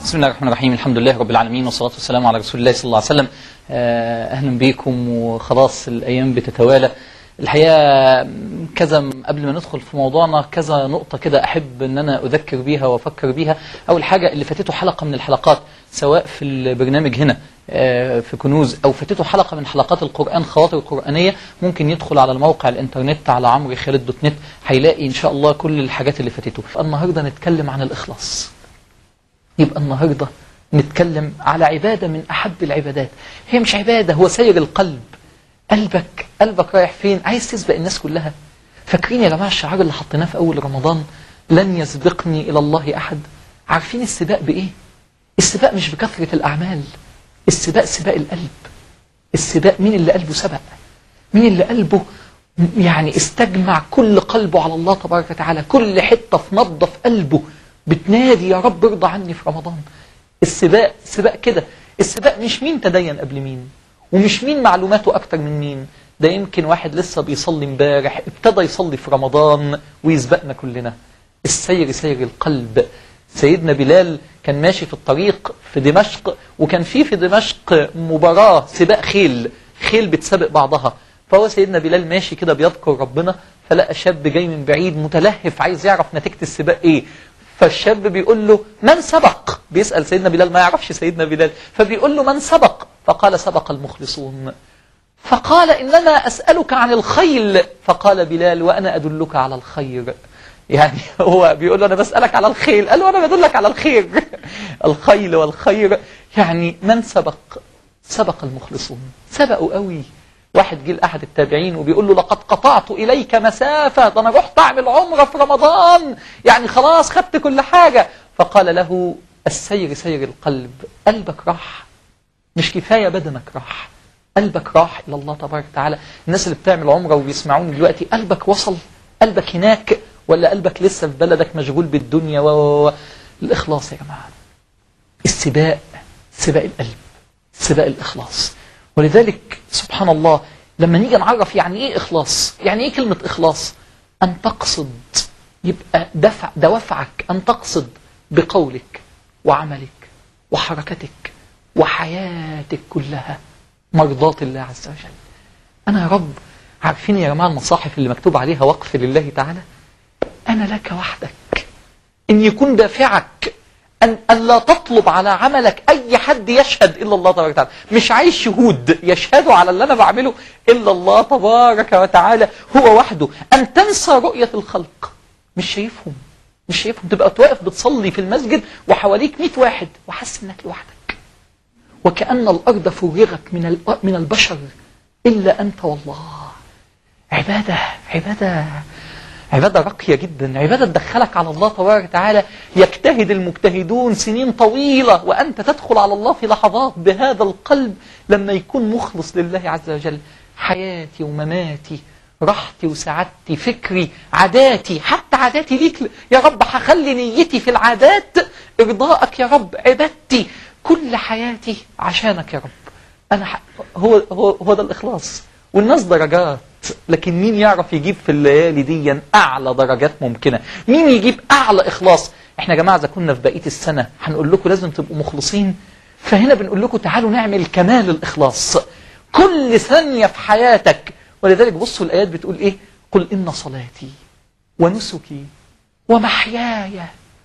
بسم الله الرحمن الرحيم الحمد لله رب العالمين والصلاة والسلام على رسول الله صلى الله عليه وسلم آه، أهلا بكم وخلاص الأيام بتتوالى الحقيقة كذا م- قبل ما ندخل في موضوعنا كذا نقطة كده أحب أن أنا أذكر بيها وأفكر بيها أول حاجة اللي فاتته حلقة من الحلقات سواء في البرنامج هنا آه، في كنوز أو فاتته حلقة من حلقات القرآن خواطر القرآنية ممكن يدخل على الموقع الإنترنت على عمرو خالد دوت نت هيلاقي إن شاء الله كل الحاجات اللي فاتته النهاردة نتكلم عن الإخلاص يبقى النهاردة نتكلم على عبادة من أحب العبادات هي مش عبادة هو سير القلب قلبك قلبك رايح فين عايز تسبق الناس كلها فاكرين يا جماعة الشعار اللي حطيناه في أول رمضان لن يسبقني إلى الله أحد عارفين السباق بإيه السباق مش بكثرة الأعمال السباق سباق القلب السباق مين اللي قلبه سبق مين اللي قلبه يعني استجمع كل قلبه على الله تبارك وتعالى كل حتة في نبضة في قلبه بتنادي يا رب ارضى عني في رمضان السباق سباق كده السباق مش مين تدين قبل مين ومش مين معلوماته أكتر من مين ده يمكن واحد لسه بيصلي امبارح ابتدى يصلي في رمضان ويسبقنا كلنا السير سير القلب سيدنا بلال كان ماشي في الطريق في دمشق وكان في في دمشق مباراة سباق خيل خيل بتسابق بعضها فهو سيدنا بلال ماشي كده بيذكر ربنا فلقى شاب جاي من بعيد متلهف عايز يعرف نتيجة السباق ايه فالشاب بيقول له من سبق بيسأل سيدنا بلال ما يعرفش سيدنا بلال فبيقول له من سبق فقال سبق المخلصون فقال إنما أسألك عن الخيل فقال بلال وأنا أدلك على الخير يعني هو بيقول له أنا بسألك على الخيل قال له أنا بدلك على الخير الخيل والخير يعني من سبق سبق المخلصون سبقوا قوي واحد جه لأحد التابعين وبيقول له لقد قطعت إليك مسافة ده أنا رحت أعمل عمرة في رمضان يعني خلاص خدت كل حاجة فقال له السير سير القلب قلبك راح مش كفاية بدنك راح قلبك راح إلى الله تبارك وتعالى الناس اللي بتعمل عمرة وبيسمعوني دلوقتي قلبك وصل قلبك هناك ولا قلبك لسه في بلدك مشغول بالدنيا و و- و الإخلاص يا جماعة السباق سباق القلب سباق الإخلاص ولذلك سبحان الله لما نيجي نعرف يعني إيه إخلاص يعني إيه كلمة إخلاص أن تقصد يبقى دفع دوافعك أن تقصد بقولك وعملك وحركتك وحياتك كلها مرضاة الله عز وجل أنا يا رب عارفين يا جماعة المصاحف اللي مكتوب عليها وقف لله تعالى أنا لك وحدك إن يكون دافعك أن, أن لا تطلب على عملك أي حد يشهد إلا الله تبارك وتعالى مش عايز شهود يشهدوا على اللي أنا بعمله إلا الله تبارك وتعالى هو وحده أن تنسى رؤية الخلق مش شايفهم مش شايفهم تبقى واقف بتصلي في المسجد وحواليك 100 واحد وحاسس إنك لوحدك وكأن الأرض فرغت من ال- من البشر إلا أنت والله عبادة عبادة عبادة راقية جدا عبادة تدخلك على الله تبارك وتعالى يجتهد المجتهدون سنين طويلة وأنت تدخل على الله في لحظات بهذا القلب لما يكون مخلص لله عز وجل حياتي ومماتي راحتي وسعادتي فكري عاداتي حتى عاداتي ليك يا رب هخلي نيتي في العادات إرضائك يا رب عبادتي كل حياتي عشانك يا رب أنا ح... هو هو هو ده الإخلاص والناس درجات لكن مين يعرف يجيب في الليالي دي أعلى درجات ممكنة مين يجيب أعلى إخلاص احنا يا جماعة إذا كنا في بقية السنة هنقول لكم لازم تبقوا مخلصين فهنا بنقول لكم تعالوا نعمل كمال الإخلاص كل ثانية في حياتك ولذلك بصوا الآيات بتقول إيه قل إن صلاتي ونسكي ومحياي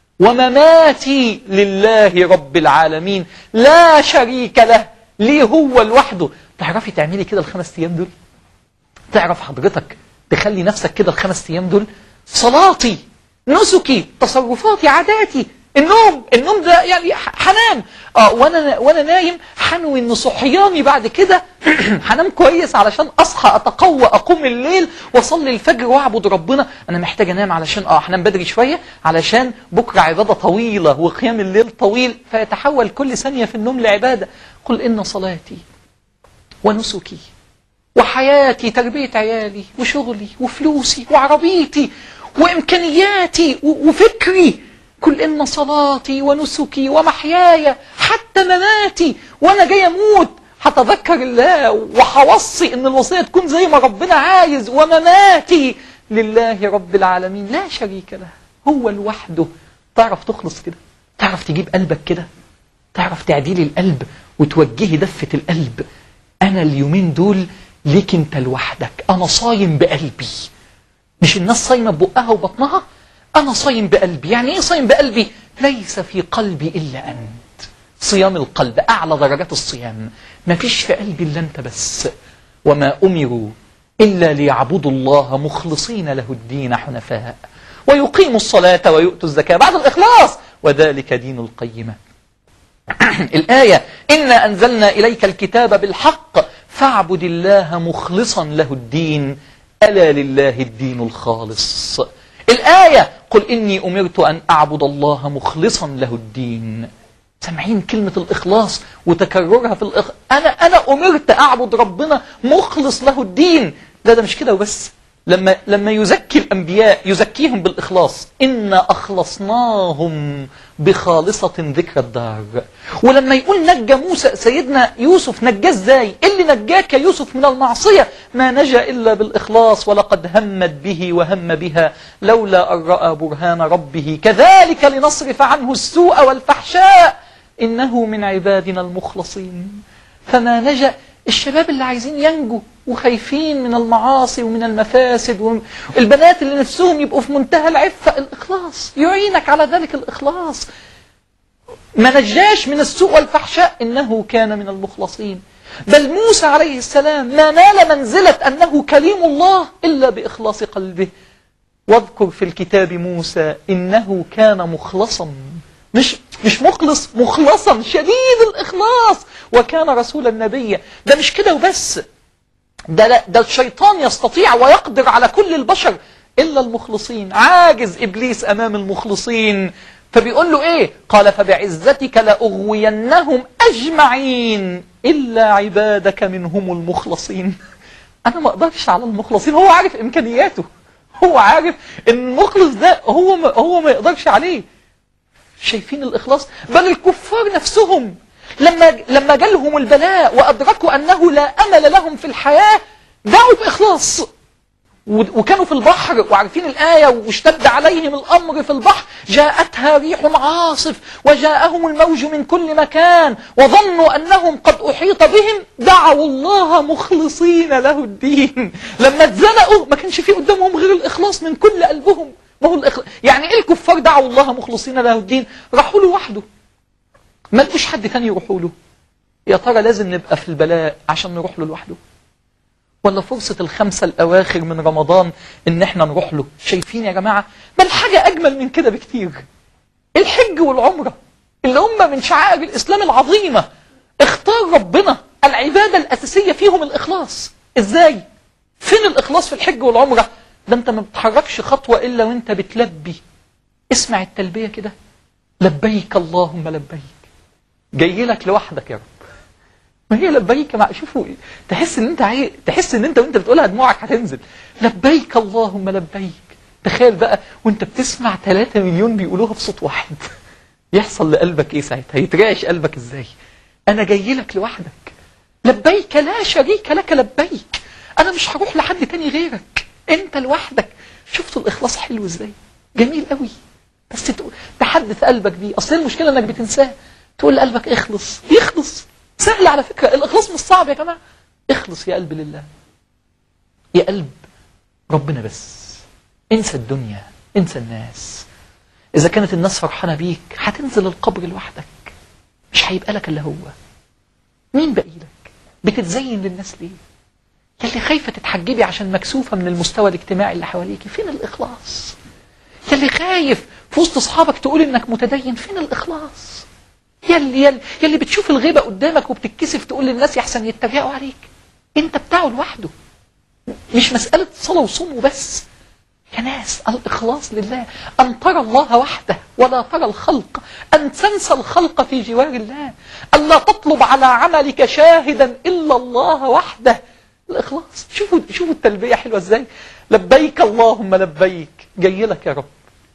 ومماتي لله رب العالمين لا شريك له ليه هو لوحده تعرفي تعملي كده الخمس أيام دول تعرف حضرتك تخلي نفسك كده الخمس أيام دول صلاتي نسكي تصرفاتي عاداتي النوم النوم ده يعني ح- هنام اه وانا وانا نايم حنوي ان صحياني بعد كده هنام كويس علشان اصحى اتقوى اقوم الليل واصلي الفجر واعبد ربنا انا محتاج انام علشان اه هنام بدري شويه علشان بكره عباده طويله وقيام الليل طويل فيتحول كل ثانيه في النوم لعباده قل ان صلاتي ونسكي وحياتي تربية عيالي وشغلي وفلوسي وعربيتي وإمكانياتي و- وفكري كل إن صلاتي ونسكي ومحياي حتى مماتي وأنا جاي أموت هتذكر الله وهوصي إن الوصية تكون زي ما ربنا عايز ومماتي لله رب العالمين لا شريك له هو لوحده تعرف تخلص كده تعرف تجيب قلبك كده تعرف تعديلي القلب وتوجهي دفة القلب أنا اليومين دول ليك أنت لوحدك أنا صايم بقلبي مش الناس صايمة ببقها وبطنها أنا صايم بقلبي يعني إيه صايم بقلبي ليس في قلبي إلا أنت صيام القلب أعلى درجات الصيام ما فيش في قلبي إلا أنت بس وما أمروا إلا ليعبدوا الله مخلصين له الدين حنفاء ويقيموا الصلاة ويؤتوا الزكاة بعد الإخلاص وذلك دين القيمة الآية إنا أنزلنا إليك الكتاب بالحق فاعبد الله مخلصا له الدين ألا لله الدين الخالص الآية قل إني أمرت أن أعبد الله مخلصا له الدين سامعين كلمة الإخلاص وتكررها في الإخ... أنا أنا أمرت أعبد ربنا مخلص له الدين لا ده مش كده وبس لما لما يزكي الأنبياء يزكيهم بالإخلاص إنا أخلصناهم بخالصة ذكر الدار ولما يقول نجى موسى سيدنا يوسف نجاه ازاي اللي نجاك يا يوسف من المعصية ما نجا إلا بالإخلاص ولقد همت به وهم بها لولا أن رأى برهان ربه كذلك لنصرف عنه السوء والفحشاء إنه من عبادنا المخلصين فما نجا الشباب اللي عايزين ينجوا وخايفين من المعاصي ومن المفاسد والبنات اللي نفسهم يبقوا في منتهى العفة الإخلاص يعينك على ذلك الإخلاص ما نجاش من السوء والفحشاء إنه كان من المخلصين بل موسى عليه السلام ما نال منزلة أنه كليم الله إلا بإخلاص قلبه واذكر في الكتاب موسى إنه كان مخلصا مش مش مخلص مخلصا شديد الإخلاص وكان رسول النبي ده مش كده وبس ده, ده الشيطان يستطيع ويقدر على كل البشر إلا المخلصين عاجز إبليس أمام المخلصين فبيقول له إيه قال فبعزتك لأغوينهم أجمعين إلا عبادك منهم المخلصين أنا ما أقدرش على المخلصين هو عارف إمكانياته هو عارف إن المخلص ده هو ما هو ما يقدرش عليه شايفين الإخلاص بل الكفار نفسهم لما لما جالهم البلاء وأدركوا أنه لا أمل لهم في الحياة دعوا بإخلاص وكانوا في البحر وعارفين الآية واشتد عليهم الأمر في البحر جاءتها ريح عاصف وجاءهم الموج من كل مكان وظنوا أنهم قد أحيط بهم دعوا الله مخلصين له الدين لما اتزنقوا ما كانش في قدامهم غير الإخلاص من كل قلبهم ما هو الإخلاص يعني إيه الكفار دعوا الله مخلصين له الدين راحوا له وحده ما لقوش حد تاني يروحوا له يا ترى لازم نبقى في البلاء عشان نروح له لوحده ولا فرصة الخمسة الأواخر من رمضان إن إحنا نروح له شايفين يا جماعة بل حاجة أجمل من كده بكتير الحج والعمرة اللي هم من شعائر الإسلام العظيمة اختار ربنا العبادة الأساسية فيهم الإخلاص إزاي؟ فين الإخلاص في الحج والعمرة؟ ده أنت ما بتحركش خطوة إلا وأنت بتلبي اسمع التلبية كده لبيك اللهم لبيك جاي لك لوحدك يا رب ما هي لبيك مع شوفوا تحس ان انت عاي... تحس ان انت وانت بتقولها دموعك هتنزل لبيك اللهم لبيك تخيل بقى وانت بتسمع 3 مليون بيقولوها بصوت واحد يحصل لقلبك ايه ساعتها يترعش قلبك ازاي انا جاي لك لوحدك لبيك لا شريك لك لبيك انا مش هروح لحد تاني غيرك انت لوحدك شفتوا الاخلاص حلو ازاي جميل قوي بس تحدث قلبك بيه اصل المشكله انك بتنساه تقول لقلبك اخلص يخلص سهل على فكرة الإخلاص مش صعب يا جماعة اخلص يا قلب لله يا قلب ربنا بس انسى الدنيا انسى الناس إذا كانت الناس فرحانة بيك هتنزل القبر لوحدك مش هيبقى لك إلا هو مين باقي لك بتتزين للناس ليه يا اللي خايفة تتحجبي عشان مكسوفة من المستوى الاجتماعي اللي حواليكي فين الإخلاص يا اللي خايف في وسط أصحابك تقول إنك متدين فين الإخلاص يلي يلي يلي بتشوف الغيبة قدامك وبتتكسف تقول للناس يحسن يتريقوا عليك انت بتاعه لوحده مش مسألة صلاة وصوم وبس يا ناس الإخلاص لله أن ترى الله وحده ولا ترى الخلق أن تنسى الخلق في جوار الله أن لا تطلب على عملك شاهدا إلا الله وحده الإخلاص شوفوا شوفوا التلبية حلوة إزاي لبيك اللهم لبيك جاي لك يا رب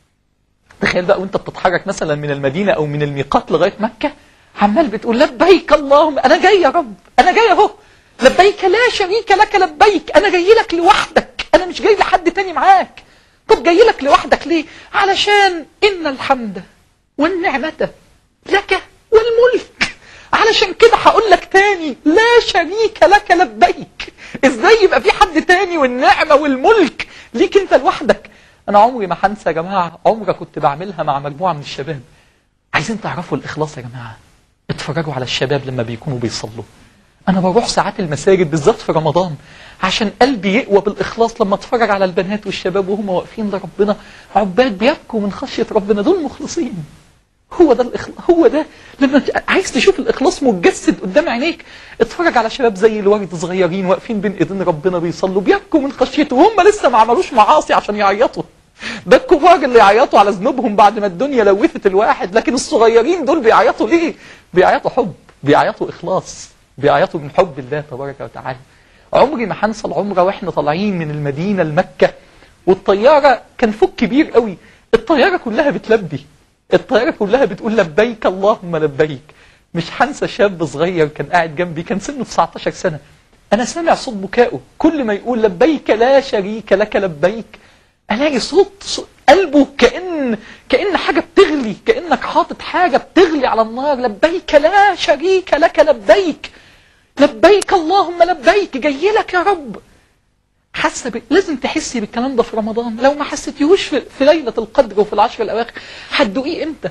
تخيل بقى وانت بتتحرك مثلا من المدينة او من الميقات لغاية مكة عمال بتقول لبيك اللهم انا جاي يا رب انا جاي اهو لبيك لا شريك لك لبيك انا جاي لك لوحدك انا مش جاي لحد تاني معاك طب جاي لك لوحدك ليه علشان ان الحمد والنعمة لك والملك علشان كده هقول لك تاني لا شريك لك لبيك ازاي يبقى في حد تاني والنعمة والملك ليك انت لوحدك انا عمري ما هنسى يا جماعة عمرة كنت بعملها مع مجموعة من الشباب عايزين تعرفوا الاخلاص يا جماعة اتفرجوا على الشباب لما بيكونوا بيصلوا انا بروح ساعات المساجد بالذات في رمضان عشان قلبي يقوى بالاخلاص لما اتفرج على البنات والشباب وهم واقفين لربنا عباد بيبكوا من خشيه ربنا دول مخلصين هو ده الإخلاص هو ده لما ت- عايز تشوف الاخلاص متجسد قدام عينيك اتفرج على شباب زي الورد صغيرين واقفين بين ايدين ربنا بيصلوا بيبكوا من خشيته وهم لسه ما عملوش معاصي عشان يعيطوا ده الكبار اللي يعيطوا على ذنوبهم بعد ما الدنيا لوثت الواحد لكن الصغيرين دول بيعيطوا ليه بيعيطوا حب بيعيطوا اخلاص بيعيطوا من حب الله تبارك وتعالى عمري ما هنسى العمره واحنا طالعين من المدينه لمكه والطياره كان فوق كبير قوي الطياره كلها بتلبي الطياره كلها بتقول لبيك اللهم لبيك مش هنسى شاب صغير كان قاعد جنبي كان سنه 19 سنه انا سامع صوت بكائه كل ما يقول لبيك لا شريك لك لبيك الاقي صوت, صوت قلبه كان كان حاجه بتغلي كانك حاطط حاجه بتغلي على النار لبيك لا شريك لك لبيك لبيك اللهم لبيك جاي لك يا رب حاسه ب... لازم تحسي بالكلام ده في رمضان لو ما حسيتيهوش في... في ليله القدر وفي العشر الاواخر هتدوقيه امتى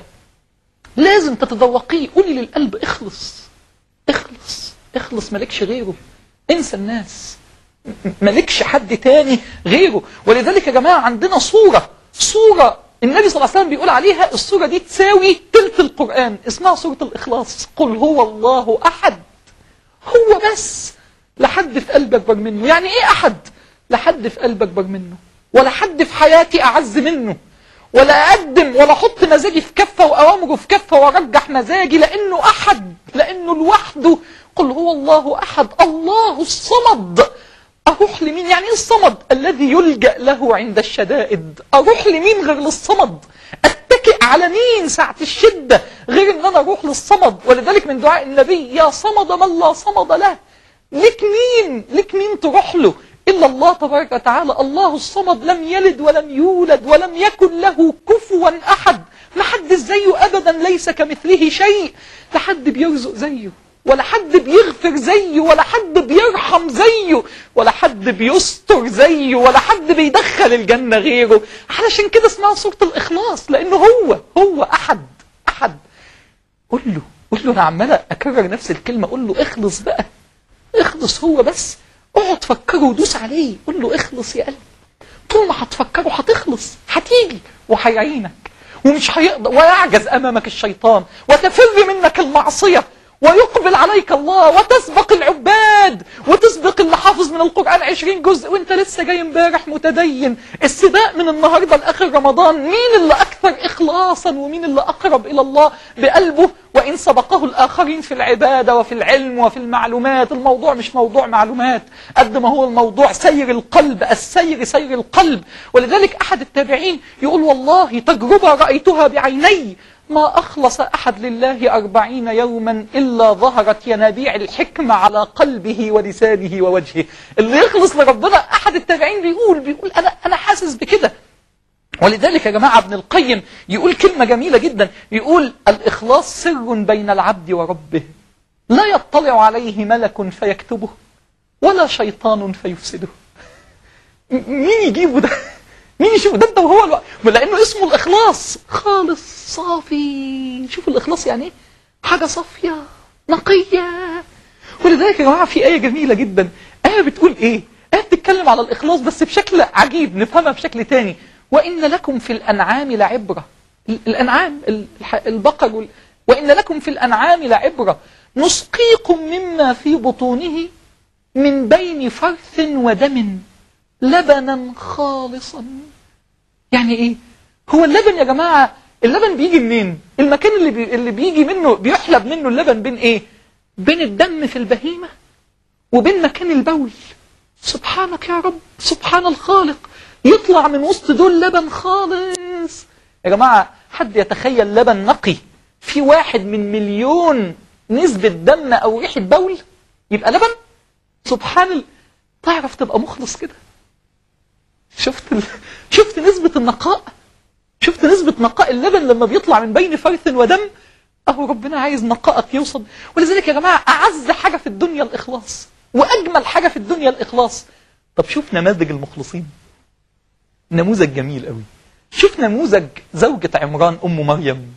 لازم تتذوقيه قولي للقلب اخلص اخلص اخلص مالكش غيره انسى الناس م- مالكش حد تاني غيره ولذلك يا جماعه عندنا صوره صوره النبي صلى الله عليه وسلم بيقول عليها الصوره دي تساوي تلت القران اسمها سوره الاخلاص قل هو الله احد هو بس لا حد في قلبي اكبر منه يعني ايه احد لا حد في قلبي اكبر منه ولا حد في حياتي اعز منه ولا اقدم ولا احط مزاجي في كفه واوامره في كفه وارجح مزاجي لانه احد لانه لوحده قل هو الله احد الله الصمد اروح لمين يعني ايه الصمد الذي يلجا له عند الشدائد اروح لمين غير للصمد اتكئ على مين ساعة الشدة غير ان انا اروح للصمد ولذلك من دعاء النبي يا صمد من لا صمد له لك مين لك مين تروح له إلا الله تبارك وتعالى الله الصمد لم يلد ولم يولد ولم يكن له كفوا أحد ما حد زيه أبدا ليس كمثله شيء لا حد بيرزق زيه ولا حد بيغفر زيه ولا حد بيرحم زيه ولا حد بيستر زيه ولا حد بيدخل الجنة غيره علشان كده اسمها سورة الإخلاص لأنه هو هو أحد أحد قول له قول له أنا عمال أكرر نفس الكلمة قول له اخلص بقى اخلص هو بس اقعد فكره ودوس عليه قول له اخلص يا قلبي طول ما هتفكره هتخلص هتيجي وهيعينك ومش هيقدر ويعجز امامك الشيطان وتفر منك المعصيه ويقبل عليك الله وتسبق العباد وتسبق اللي حافظ من القرآن عشرين جزء وانت لسه جاي امبارح متدين السباق من النهاردة لآخر رمضان مين اللي أكثر إخلاصا ومين اللي أقرب إلى الله بقلبه وإن سبقه الآخرين في العبادة وفي العلم وفي المعلومات الموضوع مش موضوع معلومات قد ما هو الموضوع سير القلب السير سير القلب ولذلك أحد التابعين يقول والله تجربة رأيتها بعيني ما أخلص أحد لله أربعين يوما إلا ظهرت ينابيع الحكمة على قلبه ولسانه ووجهه اللي يخلص لربنا أحد التابعين بيقول بيقول أنا, أنا حاسس بكده ولذلك يا جماعة ابن القيم يقول كلمة جميلة جدا يقول الإخلاص سر بين العبد وربه لا يطلع عليه ملك فيكتبه ولا شيطان فيفسده م- مين يجيبه ده مين يشوف ده انت وهو الوقت لانه اسمه الاخلاص خالص صافي شوف الاخلاص يعني ايه حاجه صافيه نقيه ولذلك يا جماعه في ايه جميله جدا ايه بتقول ايه ايه بتتكلم على الاخلاص بس بشكل عجيب نفهمها بشكل تاني وان لكم في الانعام لعبره ال- الانعام ال- الح- البقر وال... وان لكم في الانعام لعبره نسقيكم مما في بطونه من بين فرث ودم لبنا خالصا يعني ايه هو اللبن يا جماعة اللبن بيجي منين المكان اللي, بي... اللي بيجي منه بيحلب منه اللبن بين ايه بين الدم في البهيمة وبين مكان البول سبحانك يا رب سبحان الخالق يطلع من وسط دول لبن خالص يا جماعة حد يتخيل لبن نقي في واحد من مليون نسبة دم أو ريحة بول يبقى لبن سبحان ال... تعرف تبقى مخلص كده شفت ال... شفت نسبة النقاء شفت نسبة نقاء اللبن لما بيطلع من بين فرث ودم اهو ربنا عايز نقائك يوصل ولذلك يا جماعة اعز حاجة في الدنيا الاخلاص واجمل حاجة في الدنيا الاخلاص طب شوف نماذج المخلصين نموذج جميل قوي شوف نموذج زوجة عمران ام مريم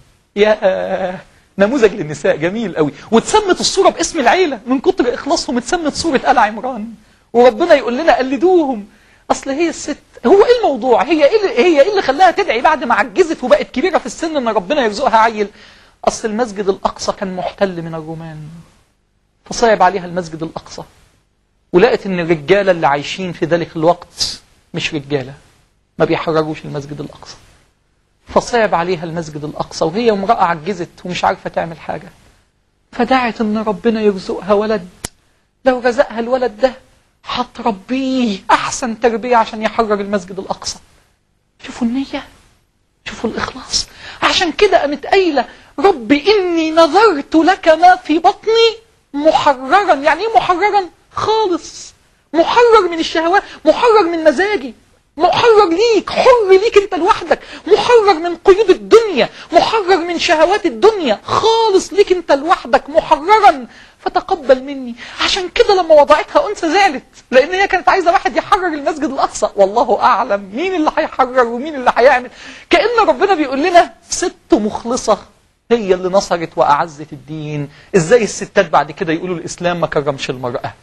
يا نموذج للنساء جميل قوي واتسمت الصورة باسم العيلة من كتر اخلاصهم اتسمت صورة آل عمران وربنا يقول لنا قلدوهم اصل هي الست هو ايه الموضوع هي ايه اللي هي ايه اللي خلاها تدعي بعد ما عجزت وبقت كبيره في السن ان ربنا يرزقها عيل اصل المسجد الاقصى كان محتل من الرومان فصعب عليها المسجد الاقصى ولقت ان الرجاله اللي عايشين في ذلك الوقت مش رجاله ما بيحرروش المسجد الاقصى فصعب عليها المسجد الاقصى وهي امراه عجزت ومش عارفه تعمل حاجه فدعت ان ربنا يرزقها ولد لو رزقها الولد ده هتربيه احسن تربيه عشان يحرر المسجد الاقصى شوفوا النيه شوفوا الاخلاص عشان كده قامت قايله رب اني نذرت لك ما في بطني محررا يعني ايه محررا خالص محرر من الشهوات محرر من مزاجي محرر ليك حر ليك انت لوحدك محرر من قيود الدنيا محرر من شهوات الدنيا خالص ليك انت لوحدك محررا فتقبل مني عشان كده لما وضعتها انثى زعلت لان هي كانت عايزه واحد يحرر المسجد الاقصى والله اعلم مين اللي هيحرر ومين اللي هيعمل كان ربنا بيقول لنا ست مخلصه هي اللي نصرت واعزت الدين ازاي الستات بعد كده يقولوا الاسلام ما كرمش المراه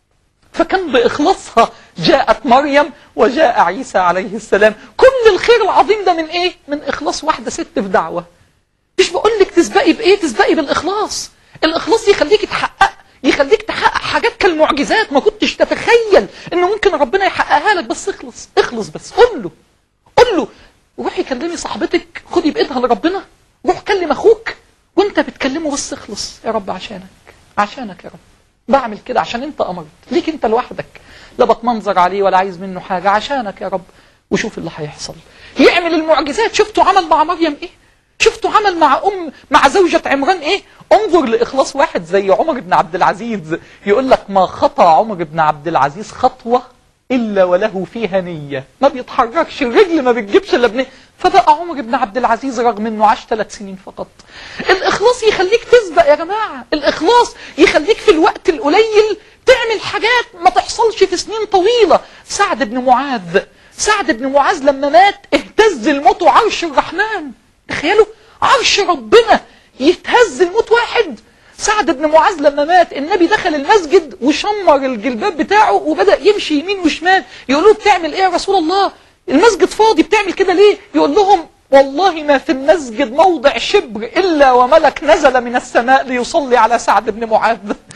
فكان بإخلاصها جاءت مريم وجاء عيسى عليه السلام كل الخير العظيم ده من إيه؟ من إخلاص واحدة ست في دعوة مش بقول لك تسبقي بإيه؟ تسبقي بالإخلاص الإخلاص يخليك تحقق يخليك تحقق حاجات كالمعجزات ما كنتش تتخيل إنه ممكن ربنا يحققها لك بس اخلص اخلص بس قول له قول له روحي كلمي صاحبتك خدي بإيدها لربنا روح كلم أخوك وانت بتكلمه بس اخلص يا رب عشانك عشانك يا رب بعمل كده عشان انت امرت ليك انت لوحدك لا بتمنظر عليه ولا عايز منه حاجة عشانك يا رب وشوف اللي هيحصل يعمل المعجزات شفتوا عمل مع مريم ايه شفتوا عمل مع ام مع زوجة عمران ايه انظر لاخلاص واحد زي عمر بن عبد العزيز يقول لك ما خطى عمر بن عبد العزيز خطوة الا وله فيها نية ما بيتحركش الرجل ما بتجيبش الا بنية فبقى عمر بن عبد العزيز رغم انه عاش ثلاث سنين فقط الاخلاص يخليك تسبق يا جماعة الاخلاص يخليك في الوقت القليل تعمل حاجات ما تحصلش في سنين طويلة سعد بن معاذ سعد بن معاذ لما مات اهتز الموت عرش الرحمن تخيلوا عرش ربنا يتهز الموت واحد سعد بن معاذ لما مات النبي دخل المسجد وشمر الجلباب بتاعه وبدأ يمشي يمين وشمال يقولوا بتعمل ايه يا رسول الله المسجد فاضي بتعمل كده ليه يقول لهم والله ما في المسجد موضع شبر إلا وملك نزل من السماء ليصلي على سعد بن معاذ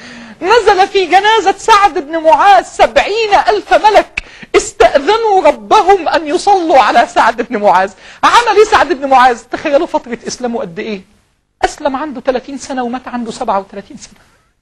نزل في جنازة سعد بن معاذ سبعين ألف ملك استأذنوا ربهم أن يصلوا على سعد بن معاذ عمل ايه سعد بن معاذ تخيلوا فترة إسلامه قد إيه أسلم عنده 30 سنة ومات عنده 37 سنة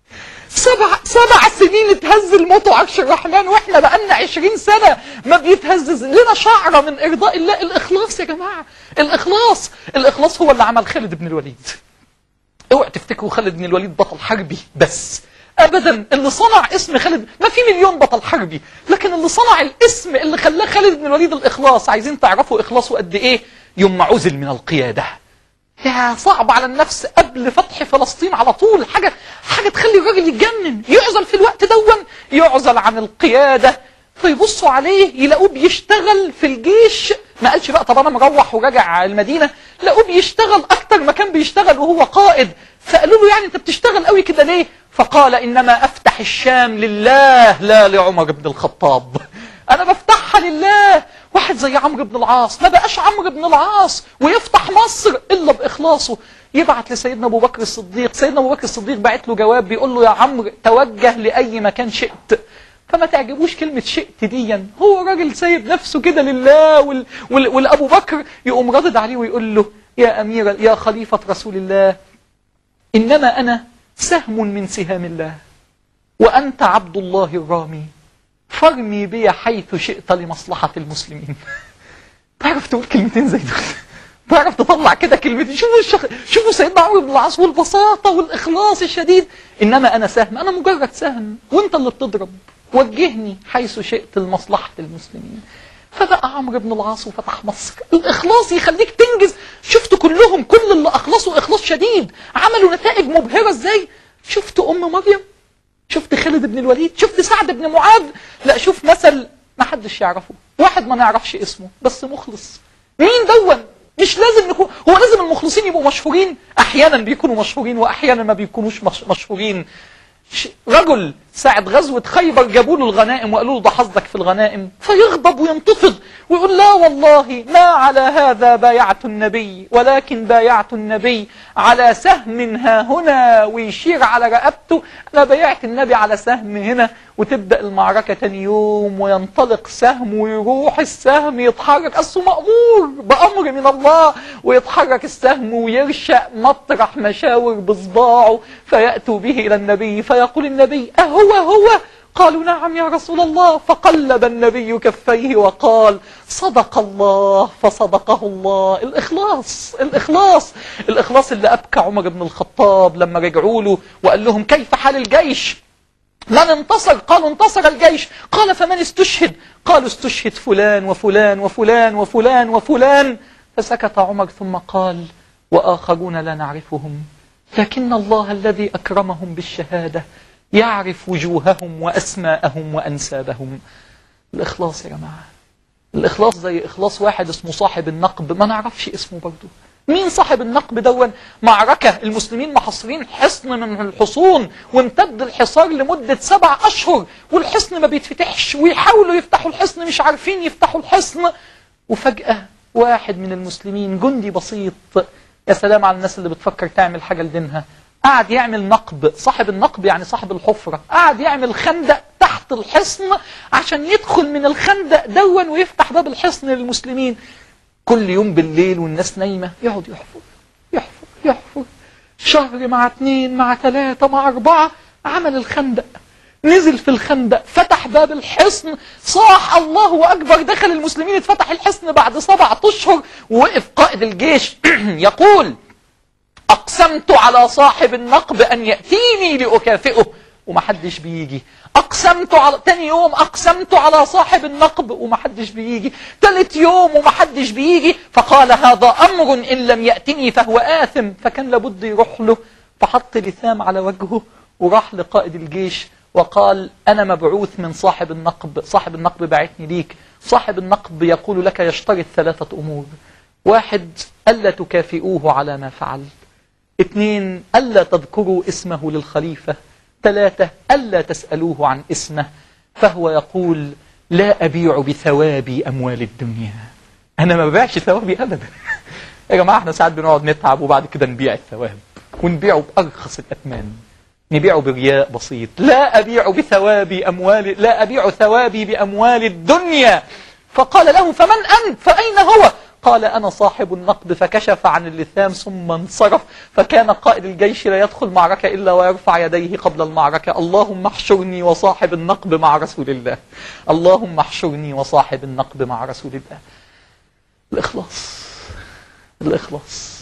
سبع سبع سنين اتهز الموت عرش الرحمن واحنا بقالنا 20 سنة ما بيتهزز لنا شعرة من ارضاء الله الاخلاص يا جماعة الاخلاص الاخلاص هو اللي عمل خالد بن الوليد اوعى تفتكروا خالد بن الوليد بطل حربي بس ابدا اللي صنع اسم خالد ما في مليون بطل حربي لكن اللي صنع الاسم اللي خلاه خالد بن الوليد الاخلاص عايزين تعرفوا اخلاصه قد ايه يوم ما عزل من القياده يا صعب على النفس قبل فتح فلسطين على طول حاجة حاجة تخلي الراجل يتجنن يعزل في الوقت دون يعزل عن القيادة فيبصوا عليه يلاقوه بيشتغل في الجيش ما قالش بقى طب انا مروح وراجع المدينة لقوه بيشتغل اكتر ما كان بيشتغل وهو قائد فقالوا له يعني انت بتشتغل قوي كده ليه فقال انما افتح الشام لله لا لعمر بن الخطاب انا بفتحها لله واحد زي عمرو بن العاص ما بقاش عمرو بن العاص ويفتح مصر الا باخلاصه يبعت لسيدنا ابو بكر الصديق سيدنا ابو بكر الصديق بعت له جواب بيقول له يا عمرو توجه لاي مكان شئت فما تعجبوش كلمة شئت ديا هو راجل سايب نفسه كده لله وال... وال... والابو بكر يقوم ردد عليه ويقول له يا امير يا خليفة رسول الله انما انا سهم من سهام الله وانت عبد الله الرامي فارمي بي حيث شئت لمصلحة المسلمين تعرف تقول كلمتين زي دول تعرف تطلع كده كلمتين شوفوا الشخ... شوفوا سيدنا عمرو بن العاص والبساطة والإخلاص الشديد إنما أنا سهم أنا مجرد سهم وأنت اللي بتضرب وجهني حيث شئت لمصلحة المسلمين فبقى عمرو بن العاص وفتح مصر الإخلاص يخليك تنجز شفتوا كلهم كل اللي أخلصوا أخلصوا إخلاص شديد عملوا نتائج مبهرة إزاي شفت أم مريم شفت خالد بن الوليد شفت سعد بن معاذ لا شوف مثل ما حدش يعرفه واحد ما نعرفش اسمه بس مخلص مين دون مش لازم نكون هو لازم المخلصين يبقوا مشهورين احيانا بيكونوا مشهورين واحيانا ما بيكونوش مش... مشهورين ش- رجل ساعة غزوة خيبر جابوا له الغنائم وقالوا له ده حظك في الغنائم فيغضب وينتفض ويقول لا والله ما على هذا بايعت النبي ولكن بايعت النبي على سهم ها هنا ويشير على رقبته انا بايعت النبي على سهم هنا وتبدأ المعركة تاني يوم وينطلق سهم ويروح السهم يتحرك أصله مأمور بأمر من الله ويتحرك السهم ويرشأ مطرح مشاور بصباعه فيأتوا به إلى النبي فيقول النبي أهو هو قالوا نعم يا رسول الله فقلب النبي كفيه وقال صدق الله فصدقه الله الإخلاص الإخلاص الإخلاص اللي أبكى عمر بن الخطاب لما رجعوا له وقال لهم كيف حال الجيش من انتصر قالوا انتصر الجيش قال فمن استشهد قالوا استشهد فلان وفلان وفلان وفلان وفلان فسكت عمر ثم قال وآخرون لا نعرفهم لكن الله الذي أكرمهم بالشهادة يعرف وجوههم وأسماءهم وأنسابهم الإخلاص يا جماعة الإخلاص زي إخلاص واحد اسمه صاحب النقب ما نعرفش اسمه برضه مين صاحب النقب دون معركة المسلمين محاصرين حصن من الحصون وامتد الحصار لمدة سبع أشهر والحصن ما بيتفتحش ويحاولوا يفتحوا الحصن مش عارفين يفتحوا الحصن وفجأة واحد من المسلمين جندي بسيط يا سلام على الناس اللي بتفكر تعمل حاجة لدينها قعد يعمل نقب صاحب النقب يعني صاحب الحفرة قعد يعمل خندق تحت الحصن عشان يدخل من الخندق دون ويفتح باب الحصن للمسلمين كل يوم بالليل والناس نايمة يقعد يحفر يحفر يحفر شهر مع اتنين مع تلاتة مع أربعة عمل الخندق نزل في الخندق فتح باب الحصن صاح الله أكبر دخل المسلمين اتفتح الحصن بعد سبعة أشهر ووقف قائد الجيش يقول أقسمت على صاحب النقب أن يأتيني لأكافئه ومحدش بيجي أقسمت على تاني يوم أقسمت على صاحب النقب ومحدش بيجي تالت يوم ومحدش بيجي فقال هذا أمر إن لم يأتني فهو آثم فكان لابد يروح له فحط لثام على وجهه وراح لقائد الجيش وقال أنا مبعوث من صاحب النقب صاحب النقب بعتني ليك صاحب النقب يقول لك يشترط ثلاثة أمور واحد ألا تكافئوه على ما فعل اثنين ألا تذكروا اسمه للخليفة ثلاثة ألا تسألوه عن اسمه فهو يقول لا أبيع بثوابي أموال الدنيا أنا ما ببيعش ثوابي أبدا يا جماعة احنا ساعات بنقعد نتعب وبعد كده نبيع الثواب ونبيعه بأرخص الأثمان نبيعه برياء بسيط لا أبيع بثوابي أموال لا أبيع ثوابي بأموال الدنيا فقال له فمن أنت فأين هو قال أنا صاحب النقد فكشف عن اللثام ثم انصرف فكان قائد الجيش لا يدخل معركة إلا ويرفع يديه قبل المعركة اللهم احشرني وصاحب النقب مع رسول الله اللهم احشرني وصاحب النقب مع رسول الله الإخلاص الإخلاص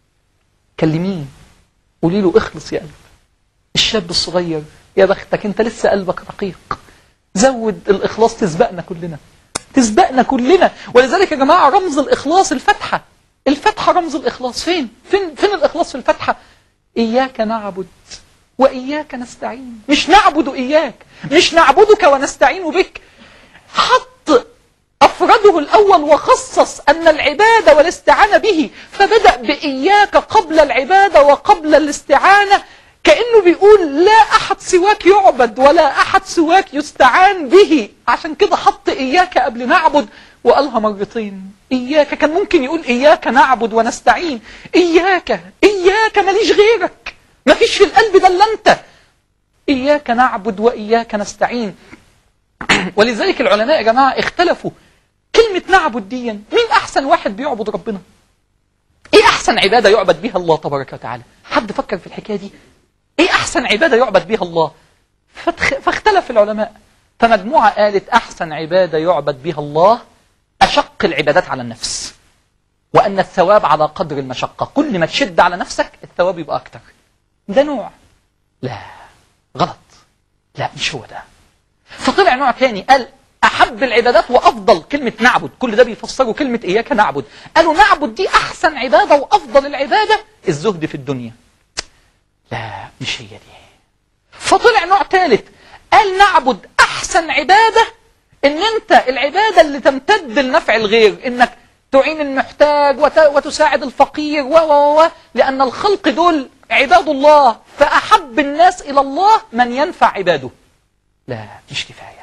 كلميه قولي له اخلص يا قلب الشاب الصغير يا بختك انت لسه قلبك رقيق زود الإخلاص تسبقنا كلنا تسبقنا كلنا ولذلك يا جماعة رمز الإخلاص الفتحة الفتحة رمز الإخلاص فين فين فين الإخلاص في الفتحة إياك نعبد وإياك نستعين مش نعبد إياك مش نعبدك ونستعين بك حط أفرده الأول وخصص أن العبادة والاستعانة به فبدأ بإياك قبل العبادة وقبل الاستعانة كأنه بيقول لا أحد سواك يعبد ولا أحد سواك يستعان به عشان كده حط إياك قبل نعبد وقالها مرتين إياك كان ممكن يقول إياك نعبد ونستعين إياك إياك ماليش غيرك مفيش في القلب ده إلا أنت إياك نعبد وإياك نستعين ولذلك العلماء يا جماعة اختلفوا كلمة نعبد دي مين أحسن واحد بيعبد ربنا إيه أحسن عبادة يعبد بها الله تبارك وتعالى حد فكر في الحكاية دي ايه احسن عبادة يعبد بها الله فتخ... فاختلف العلماء فمجموعة قالت احسن عبادة يعبد بها الله اشق العبادات على النفس وان الثواب على قدر المشقة كل ما تشد على نفسك الثواب يبقى اكتر ده نوع لا غلط لا مش هو ده فطلع نوع تاني قال أحب العبادات وأفضل كلمة نعبد كل ده بيفسروا كلمة إياك نعبد قالوا نعبد دي أحسن عبادة وأفضل العبادة الزهد في الدنيا لا مش هي دي فطلع نوع ثالث قال نعبد أحسن عبادة إن أنت العبادة اللي تمتد لنفع الغير إنك تعين المحتاج وت... وتساعد الفقير و و و لأن الخلق دول عباد الله فأحب الناس إلى الله من ينفع عباده لا مش كفاية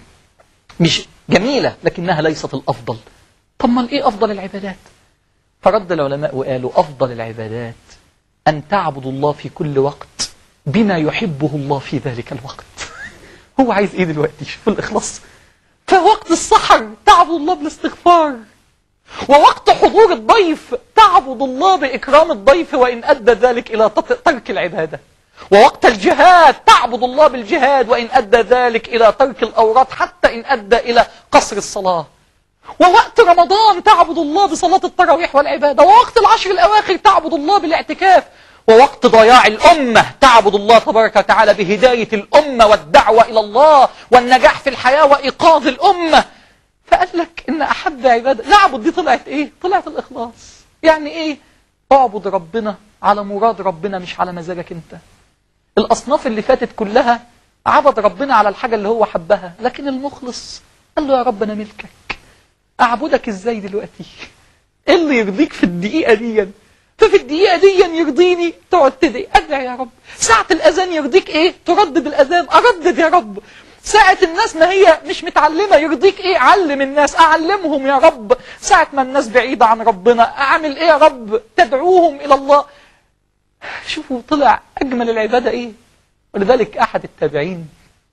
مش جميلة لكنها ليست الأفضل طب ما إيه أفضل العبادات فرد العلماء وقالوا أفضل العبادات أن تعبد الله في كل وقت بما يحبه الله في ذلك الوقت هو عايز إيه دلوقتي شوف الإخلاص فوقت السحر تعبد الله بالاستغفار ووقت حضور الضيف تعبد الله بإكرام الضيف وإن أدى ذلك إلى ترك العبادة ووقت الجهاد تعبد الله بالجهاد وإن أدى ذلك إلى ترك الأوراد حتى إن أدى إلى قصر الصلاة ووقت رمضان تعبد الله بصلاة التراويح والعبادة ووقت العشر الأواخر تعبد الله بالاعتكاف ووقت ضياع الأمة تعبد الله تبارك وتعالى بهداية الأمة والدعوة إلى الله والنجاح في الحياة وإيقاظ الأمة فقال لك إن أحب عبادة نعبد دي طلعت إيه؟ طلعت الإخلاص يعني إيه؟ اعبد ربنا على مراد ربنا مش على مزاجك أنت الأصناف اللي فاتت كلها عبد ربنا على الحاجة اللي هو حبها لكن المخلص قال له يا رب أنا ملكك أعبدك إزاي دلوقتي إيه اللي يرضيك في الدقيقة دي ففي الدقيقة دي يرضيني تقعد تدعي أدعي يا رب ساعة الأذان يرضيك إيه تردد الأذان أردد يا رب ساعة الناس ما هي مش متعلمة يرضيك ايه علم الناس اعلمهم يا رب ساعة ما الناس بعيدة عن ربنا اعمل ايه يا رب تدعوهم الى الله شوفوا طلع اجمل العبادة ايه ولذلك احد التابعين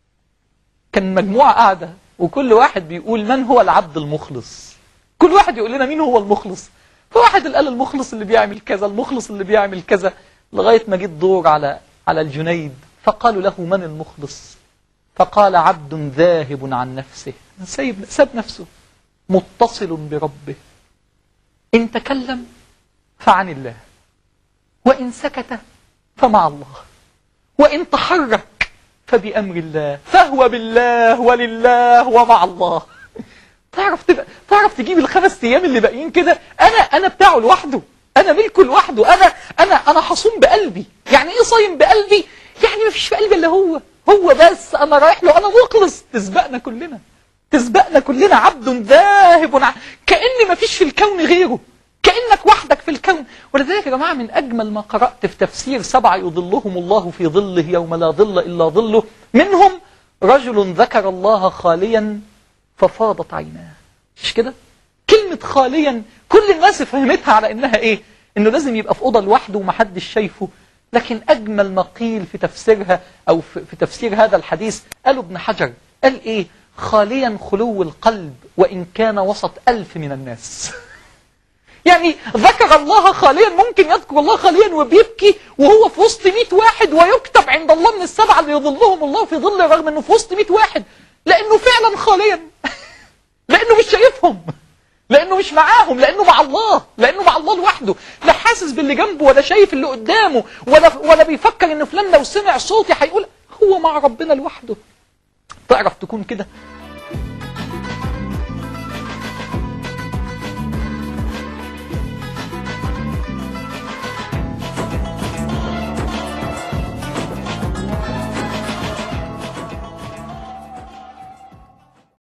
كان مجموعة قاعدة وكل واحد بيقول من هو العبد المخلص كل واحد يقول لنا مين هو المخلص فواحد قال المخلص اللي بيعمل كذا المخلص اللي بيعمل كذا لغاية ما جيت دور على على الجنيد فقالوا له من المخلص فقال عبد ذاهب عن نفسه سيب ساب نفسه متصل بربه إن تكلم فعن الله وإن سكت فمع الله وإن تحرك فبأمر الله فهو بالله ولله ومع الله تعرف تبقى تعرف تجيب الخمس ايام اللي باقيين كده انا انا بتاعه لوحده انا ملكه لوحده انا انا انا حصوم بقلبي يعني ايه صايم بقلبي يعني ما فيش في قلبي الا هو هو بس انا رايح له انا مخلص تسبقنا كلنا تسبقنا كلنا عبد ذاهب ع... كأن ما فيش في الكون غيره كأنك وحدك في الكون ولذلك يا جماعة من أجمل ما قرأت في تفسير سبعة يظلهم الله في ظله يوم لا ظل إلا ظله منهم رجل ذكر الله خاليا ففاضت عيناه مش كده كلمة خاليا كل الناس فهمتها على إنها إيه إنه لازم يبقى في أوضة لوحده ومحدش شايفه لكن أجمل ما قيل في تفسيرها أو في تفسير هذا الحديث قالوا ابن حجر قال إيه خاليا خلو القلب وإن كان وسط ألف من الناس يعني ذكر الله خاليا ممكن يذكر الله خاليا وبيبكي وهو في وسط 100 واحد ويكتب عند الله من السبعة اللي يظلهم الله في ظل رغم انه في وسط 100 واحد لانه فعلا خاليا لانه مش شايفهم لانه مش معاهم لانه مع الله لانه مع الله لوحده لا حاسس باللي جنبه ولا شايف اللي قدامه ولا ولا بيفكر ان فلان لو سمع صوتي هيقول هو مع ربنا لوحده تعرف تكون كده